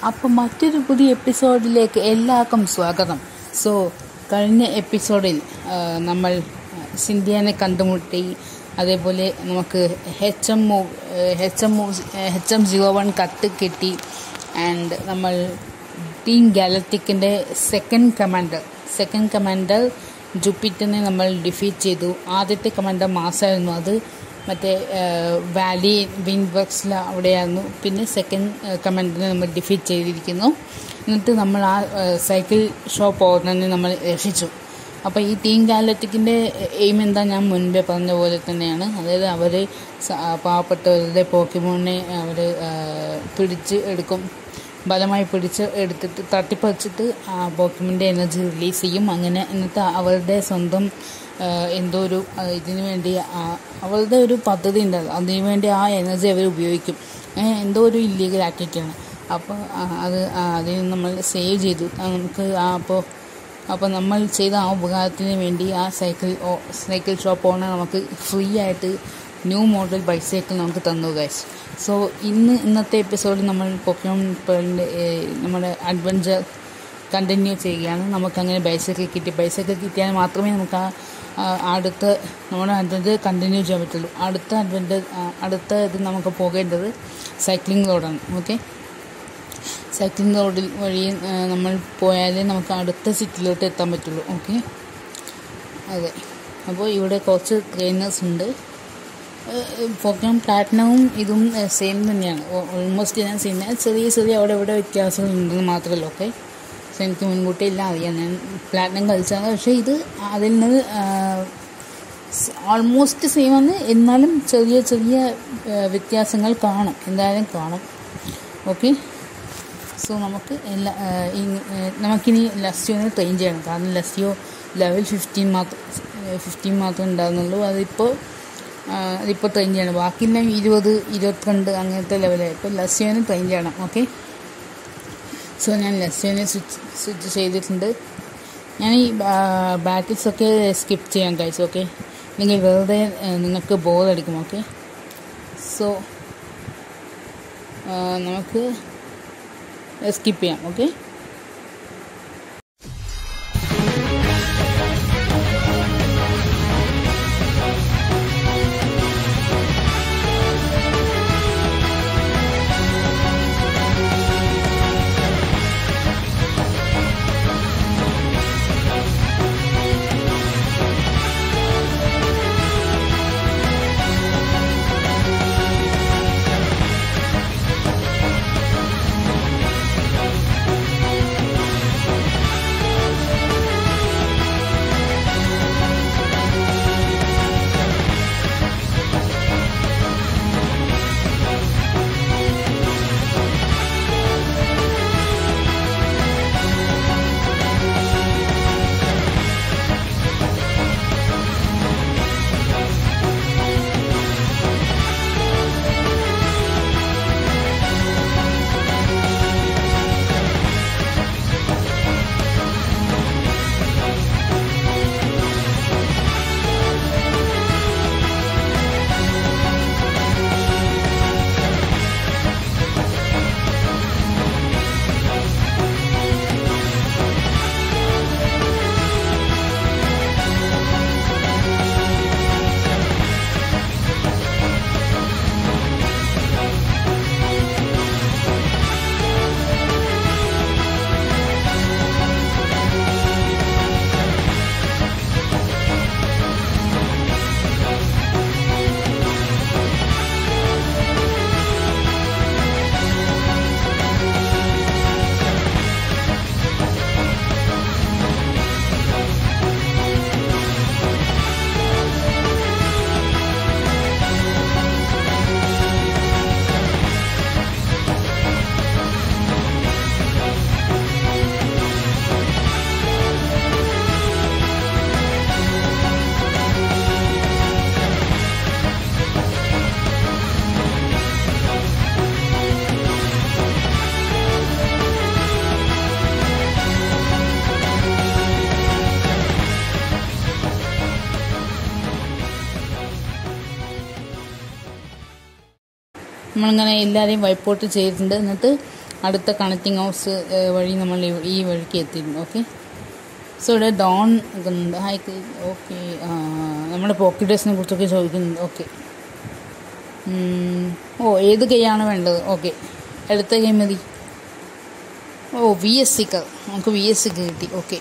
അപ്പം മറ്റൊരു പുതിയ എപ്പിസോഡിലേക്ക് എല്ലാവർക്കും സ്വാഗതം സോ കഴിഞ്ഞ എപ്പിസോഡിൽ ആ, നമ്മൾ സിന്ധ്യനെ കണ്ടുമുട്ടി അതേപോലെ നമുക്ക് H M H M H M zero one കത്ത് കിട്ടി ആൻഡ് നമ്മൾ ടീം ഗാലക്റ്റിക്കിൻ്റെ സെക്കൻഡ് കമാൻഡർ സെക്കൻഡ് കമാൻഡർ ജൂപ്പിറ്ററിനെ നമ്മൾ ഡിഫീറ്റ് ചെയ്തു ആദ്യത്തെ കമാൻഡർ മാസമായിരുന്നു അത് മറ്റേ വാലി വിൻവർക്സിൽ അവിടെയായിരുന്നു പിന്നെ സെക്കൻഡ് കമാൻഡറിനെ നമ്മൾ ഡിഫീറ്റ് ചെയ്തിരിക്കുന്നു എന്നിട്ട് നമ്മൾ ആ സൈക്കിൾ ഷോപ്പ് ഓർഡറിനെ നമ്മൾ രക്ഷിച്ചു അപ്പോൾ ഈ ടീം ഗാലറ്റിക്കിൻ്റെ എയിം എന്താ ഞാൻ മുൻപേ പറഞ്ഞ പോലെ തന്നെയാണ് അതായത് അവർ പാവപ്പെട്ടവരുടെ പോക്കിമോണിനെ അവർ പിടിച്ച് എടുക്കും ബലമായി പിടിച്ച് എടുത്തിട്ട് തട്ടിപ്പറിച്ചിട്ട് ആ പോക്കിമിൻ്റെ എനർജി റിലീസ് ചെയ്യും അങ്ങനെ എന്നിട്ട് അവരുടെ സ്വന്തം ആ, എന്തോ ഒരു ആ, ഇതിനു വേണ്ടി ആ- അവരുടെ ഒരു പദ്ധതി ഉണ്ട് അതിനു വേണ്ടി ആ എനർജി അവർ ഉപയോഗിക്കും ഏ, എന്തോ ഒരു ഇല്ലീഗൽ ആക്ടിവിറ്റിയാണ് അപ്പോൾ അത് ആ, അതിന് നമ്മൾ സേവ് ചെയ്തു ആ, നമുക്ക് ആ അപ്പോൾ അപ്പോൾ നമ്മൾ ചെയ്ത ആ ഉപകാരത്തിന് വേണ്ടി ആ സൈക്കിൾ ഓ സൈക്കിൾ ഷോപ്പ് ഓണർ നമുക്ക് ഫ്രീ ആയിട്ട് ന്യൂ മോഡൽ ബൈസൈക്കിൾ നമുക്ക് തന്നു ഗൈസ് സോ ഇന്ന് ഇന്നത്തെ എപ്പിസോഡിൽ നമ്മൾ പൊക്കോൺ പേളിൻ്റെ നമ്മുടെ അഡ്വഞ്ചർ കണ്ടിന്യൂ ചെയ്യുകയാണ് നമുക്കങ്ങനെ ബൈസൈക്കിൾ കിട്ടി ബൈസൈക്കിൾ കിട്ടിയാൽ മാത്രമേ നമുക്ക് ആ ആ, അടുത്ത നമ്മുടെ അഡ്വഞ്ചർ കണ്ടിന്യൂ ചെയ്യാൻ പറ്റുള്ളൂ അടുത്ത അഡ്വഞ്ചർ അടുത്ത ഇത് നമുക്ക് പോകേണ്ടത് സൈക്ലിംഗ് റോഡാണ് ഓക്കെ സൈക്ലിംഗ് റോഡിൽ വഴി ആ, നമ്മൾ പോയാലേ നമുക്ക് അടുത്ത സിറ്റിയിലോട്ട് എത്താൻ പറ്റുള്ളൂ ഓക്കെ അതെ അപ്പോൾ ഇവിടെ കുറച്ച് ട്രെയിനേഴ്സ് ഉണ്ട് പോക്കോൺ പ്ലാറ്റിനവും ഇതും സെയിം തന്നെയാണ് ഓൾമോസ്റ്റ് ഞാൻ സെയിം ചെറിയ ചെറിയ അവിടെ ഇവിടെ വ്യത്യാസങ്ങളുണ്ടെന്ന് മാത്രമല്ല ഓക്കെ സോ എനിക്ക് മുൻകൂട്ടി എല്ലാം അറിയാം ഞാൻ പ്ലാറ്റിനം കളിച്ചാണ് പക്ഷേ ഇത് അതിൽ നിന്ന് ഓൾമോസ്റ്റ് സെയിം ആണ് എന്നാലും ചെറിയ ചെറിയ ആ, വ്യത്യാസങ്ങൾ കാണും എന്തായാലും കാണും ഓക്കെ സോ നമുക്ക് എല്ലാ ആ, ഇനി- ആ, നമുക്കിനി ലസ്യോനെ ട്രെയിൻ ചെയ്യണം കാരണം ലസ്യോ ലെവൽ ഫിഫ്റ്റീൻ മാത്രം ഫിഫ്റ്റീൻ മാത്രമേ ഉണ്ടാകുന്നുള്ളൂ അതിപ്പോൾ ആ, അതിപ്പോൾ ട്രെയിൻ ചെയ്യണം ബാക്കിയെല്ലാം ഇരുപത് ഇരുപത്തിരണ്ട് അങ്ങനത്തെ ലെവലായി ഇപ്പോൾ ലസ്യോനെ ട്രെയിൻ ചെയ്യണം ഓക്കെ സോ ഞാൻ ലസ്യോനെ സ്വിച്ച് സ്വിച്ച് ചെയ്തിട്ടുണ്ട് ഞാൻ ഈ ബാറ്റിൽസ് ഒക്കെ സ്കിപ്പ് ചെയ്യാൻ കഴിച്ചു ഓക്കെ നിങ്ങൾ വെറുതെ ആ, നിങ്ങൾക്ക് ബോറടിക്കും ഓക്കെ സോ നമുക്ക് സ്കിപ്പ് ചെയ്യാം ഓക്കെ നമ്മളിങ്ങനെ എല്ലാവരെയും വൈപ്പ് ഔട്ട് ചെയ്തിട്ടുണ്ട് എന്നിട്ട് അടുത്ത കണക്റ്റിംഗ് ഹൗസ് വഴി നമ്മൾ ഈ- ഈ വഴിക്ക് എത്തിയിരുന്നു ഓക്കെ സോ ഇവിടെ ഡോൺ നിൽക്കുന്നുണ്ട് ഹായ് ഓക്കെ നമ്മുടെ പോക്കറ്റ് ഡ്രസ്സിനെ കുറിച്ചൊക്കെ ചോദിക്കുന്നുണ്ട് ഓക്കെ ഓ ഏത് കൈയാണ് വേണ്ടത് ഓക്കെ അടുത്ത കൈ മതി ഓ വി എസ് സിക്ക് നമുക്ക് വി എസ് സിക്ക് കിട്ടി ഓക്കെ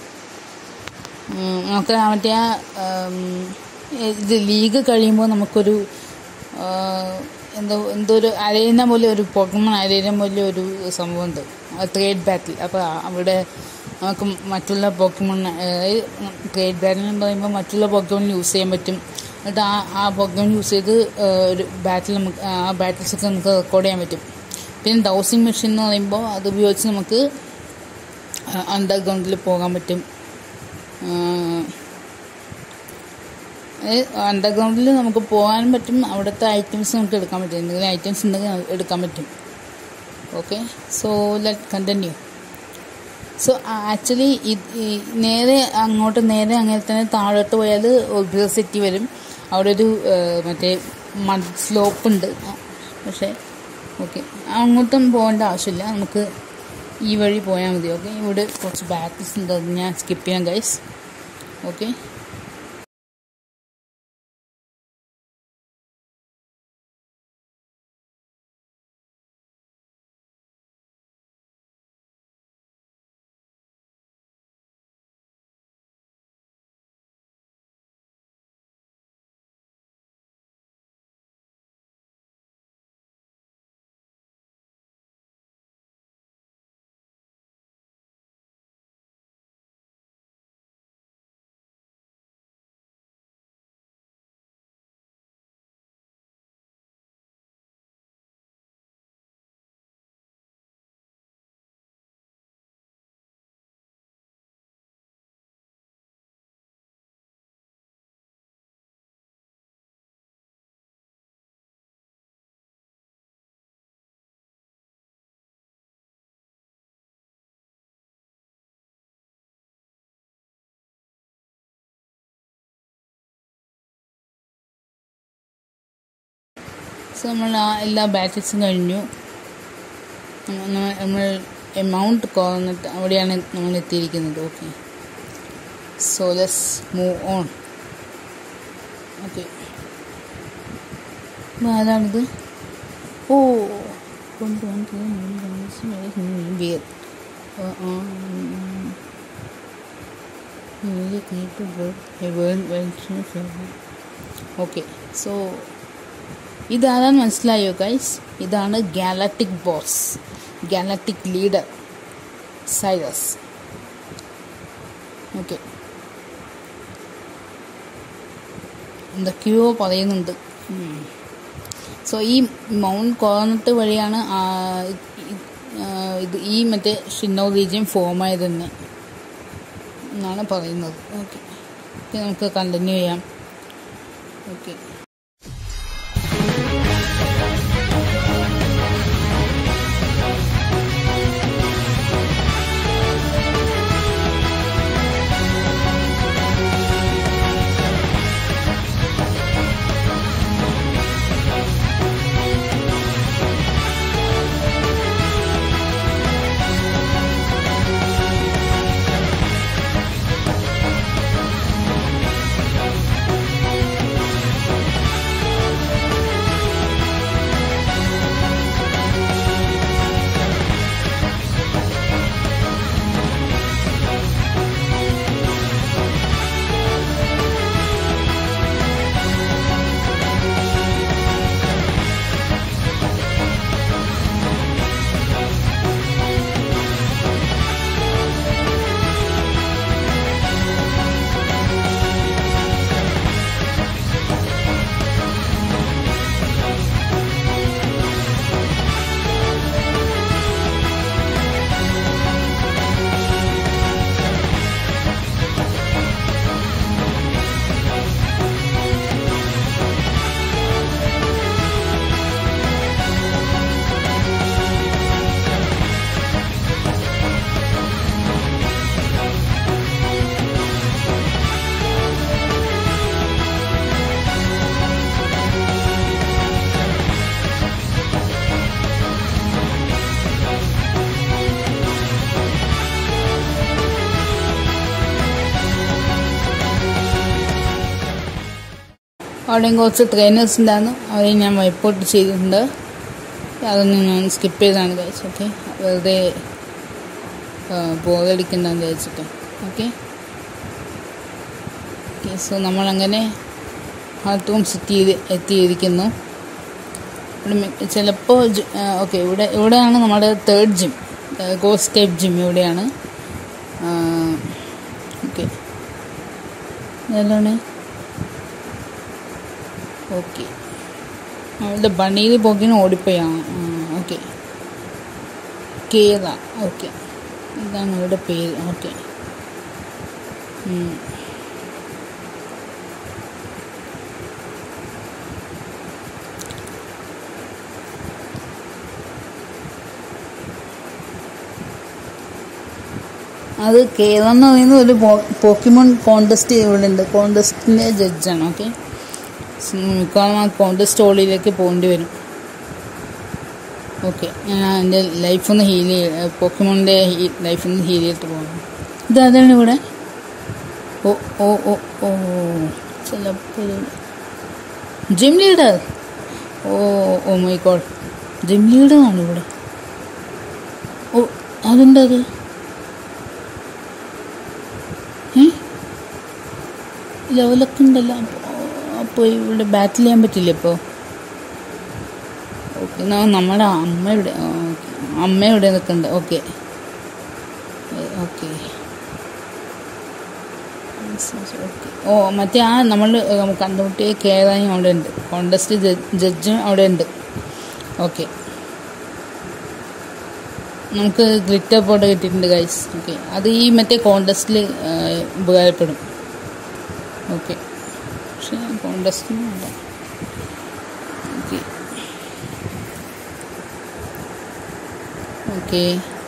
നമുക്ക് ആ മറ്റേ ആ, ഉം, ഇത് ലീഗ് കഴിയുമ്പോൾ നമുക്കൊരു ആ, എന്തോ എന്തോ ഒരു അരേന പോലെ ഒരു പൊക്കമൺ അരേന പോലെ ഒരു സംഭവമുണ്ട് ട്രേഡ് ബാറ്റിൽ അപ്പോൾ അവിടെ നമുക്ക് മറ്റുള്ള പോക്കമൺ ട്രേഡ് ബാറ്റിൽ എന്ന് പറയുമ്പോൾ മറ്റുള്ള പോക്കമൺ യൂസ് ചെയ്യാൻ പറ്റും എന്നിട്ട് ആ ആ പോക്കമൺ യൂസ് ചെയ്ത് ആ, ഒരു ബാറ്റിൽ നമുക്ക് ആ ബാറ്റിൽസ് ഒക്കെ നമുക്ക് റെക്കോർഡ് ചെയ്യാൻ പറ്റും പിന്നെ ഡൗസിങ് മെഷീൻ എന്ന് പറയുമ്പോൾ അത് ഉപയോഗിച്ച് നമുക്ക് അണ്ടർഗ്രൗണ്ടിൽ പോകാൻ പറ്റും അണ്ടർഗ്രൗണ്ടിൽ നമുക്ക് പോകാൻ പറ്റും അവിടുത്തെ ഐറ്റംസ് നമുക്ക് എടുക്കാൻ പറ്റും എന്തെങ്കിലും ഐറ്റംസ് ഉണ്ടെങ്കിൽ അത് എടുക്കാൻ പറ്റും okay so let continue so actually നേരെ അങ്ങോട്ട് നേരെ അങ്ങനെ തന്നെ താഴോട്ട് പോയാൽ ഒബ്രോ സിറ്റി വരും അവിടെ ഒരു ആ, മറ്റേ മഡ് സ്ലോപ്പ് ഉണ്ട് ആ, പക്ഷേ ഓക്കെ അങ്ങോട്ടും പോകേണ്ട ആവശ്യമില്ല നമുക്ക് ഈ വഴി പോയാൽ മതി ഓക്കെ ഇവിടെ കുറച്ച് ബാറ്റിൽസ് ഉണ്ട് അത് ഞാൻ സ്കിപ്പ് ചെയ്യാം ഗൈസ് ഓക്കെ സോ നമ്മൾ ആ എല്ലാ ബാറ്റിൽസും കഴിഞ്ഞു നമ്മ- നമ്മ- നമ്മൾ എമൗണ്ട് കുറഞ്ഞിട്ട് അവിടെയാണ് നമ്മൾ എത്തിയിരിക്കുന്നത് okay so let's move on okay ആരാണിത് ഓ ബിയർ ഓക്കെ സോ ഇതാരാന്ന് മനസ്സിലായോ ഗൈസ് ഇതാണ് galactic boss galactic leader Cyrus okay എന്തൊക്കെയോ പറയുന്നുണ്ട് സോ ഈ മൗണ്ട് കോർണട്ട് വഴിയാണ് ആ, ഇ- ആ, ഇത് ഈ മറ്റേ ഷിന്നോ റീജിയൻ ഫോം ആയത് തന്നെ എന്നാണ് പറയുന്നത് ഓക്കെ നമുക്ക് കണ്ടിന്യൂ ചെയ്യാം ഓക്കെ അവിടെയും കുറച്ച് ട്രെയിനേഴ്സ് ഉണ്ടായിരുന്നു അവരെ ഞാൻ വൈപ്പോട്ട് ചെയ്തിട്ടുണ്ട് അതൊന്നും ഞാൻ സ്കിപ്പ് ചെയ്താണ് കഴിച്ചു ഓക്കെ വെറുതെ ബോറടിക്കണ്ടെന്ന് വിചാരിച്ചിട്ട് ഓക്കെ ഓക്കെ സോ നമ്മളങ്ങനെ ഹാർട്ട് സിറ്റി എത്തിയിരിക്കുന്നു ഇവിടെ ചിലപ്പോൾ ഓക്കെ ഇവിടെ ഇവിടെയാണ് നമ്മുടെ തേർഡ് ജിം ഗോസ് ടൈപ്പ് ജിം ഇവിടെയാണ് ഓക്കെ ഇതെല്ലാം ഓക്കെ അവളുടെ ബണിയിൽ പോക്കിന് ഓടിപ്പോയാണ് ഓക്കെ കേര ഓക്കെ ഇതാണ് ഇവിടെ പേര് ഓക്കെ അത് കേരളം എന്ന് പറയുന്ന ഒരു പോക്കിമോൺ കോണ്ടസ്റ്റ് ഇവിടെ ഉണ്ട് കോണ്ടസ്റ്റിൻ്റെ ജഡ്ജാണ് ഓക്കെ മിക്കവാറും ആ കോണ്ടസ്റ്റ് ഓളിയിലേക്ക് പോകേണ്ടി വരും ഓക്കെ ഞാൻ എൻ്റെ ലൈഫൊന്ന് ഹീൽ ചെയ്യ പോക്കിമോണിൻ്റെ ലൈഫൊന്ന് ഹീൽ ചെയ്തിട്ട് പോകണം ഇതതാണ് ഇവിടെ ഓ ഓ ഓ ഓ ചിലപ്പോൾ gym leader oh oh my god gym ലീഡറാണ് ഇവിടെ ഓ അതെന്താ അത് ലെവലൊക്കെ ഉണ്ടല്ലോ അപ്പോൾ ഇവിടെ ബാറ്റിൽ ചെയ്യാൻ പറ്റില്ല ഇപ്പോൾ ഓക്കെ നമ്മുടെ അമ്മ ഇവിടെ അമ്മ ഇവിടെ നിൽക്കുന്നുണ്ട് ഓക്കെ ഓക്കെ ഓ മറ്റേ ആ നമ്മൾ കണ്ടുമുട്ടിയ കേറാനും അവിടെ ഉണ്ട് കോണ്ടസ്റ്റ് ജഡ്ജും അവിടെ ഉണ്ട് ഓക്കെ നമുക്ക് ഗ്ലിറ്റർ ബോർഡ് കിട്ടിയിട്ടുണ്ട് ഗൈസ് ഓക്കെ അത് ഈ മറ്റേ കോണ്ടസ്റ്റിൽ ഉപകാരപ്പെടും ഓക്കെ പക്ഷേ കോണ്ടസ്റ്റിന് വേണ്ട ഓക്കെ ഓക്കെ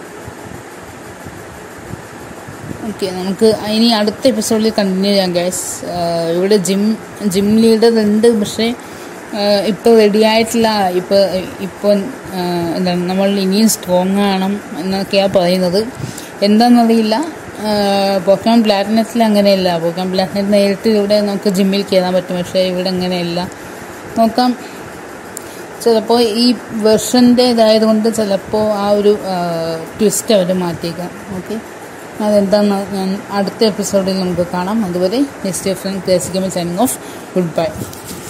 ഓക്കെ നമുക്ക് ഇനി അടുത്ത എപ്പിസോഡിൽ കണ്ടിന്യൂ ചെയ്യാം ഗൈസ് ഇവിടെ ജിം ജിം ലീഡർ ഉണ്ട് പക്ഷേ ഇപ്പോൾ റെഡി ആയിട്ടില്ല ഇപ്പോൾ ഇപ്പോൾ എന്താണ് നമ്മൾ ഇനിയും സ്ട്രോങ് ആകണം എന്നൊക്കെയാണ് പറയുന്നത് എന്താണെന്നറിയില്ല പോക്കാൻ പ്ലാറ്റിനത്തിൽ അങ്ങനെയല്ല പോക്കാൻ പ്ലാറ്റിനറ്റ് നേരിട്ട് ഇവിടെ നമുക്ക് ജിമ്മിൽ കയറാൻ പറ്റും പക്ഷേ ഇവിടെ അങ്ങനെയല്ല നോക്കാം ചിലപ്പോൾ ഈ വെർഷൻ്റെ ഇതായതുകൊണ്ട് ചിലപ്പോൾ ആ ഒരു ട്വിസ്റ്റ് അവർ മാറ്റിയേക്കാം ഓക്കെ അതെന്താണെന്ന് ഞാൻ അടുത്ത എപ്പിസോഡിൽ നമുക്ക് കാണാം അതുവരെ നെക്സ്റ്റ് ഫ്രണ്ട് ക്ലാസിക്കമി സൈനിങ് ഓഫ് ഗുഡ് ബൈ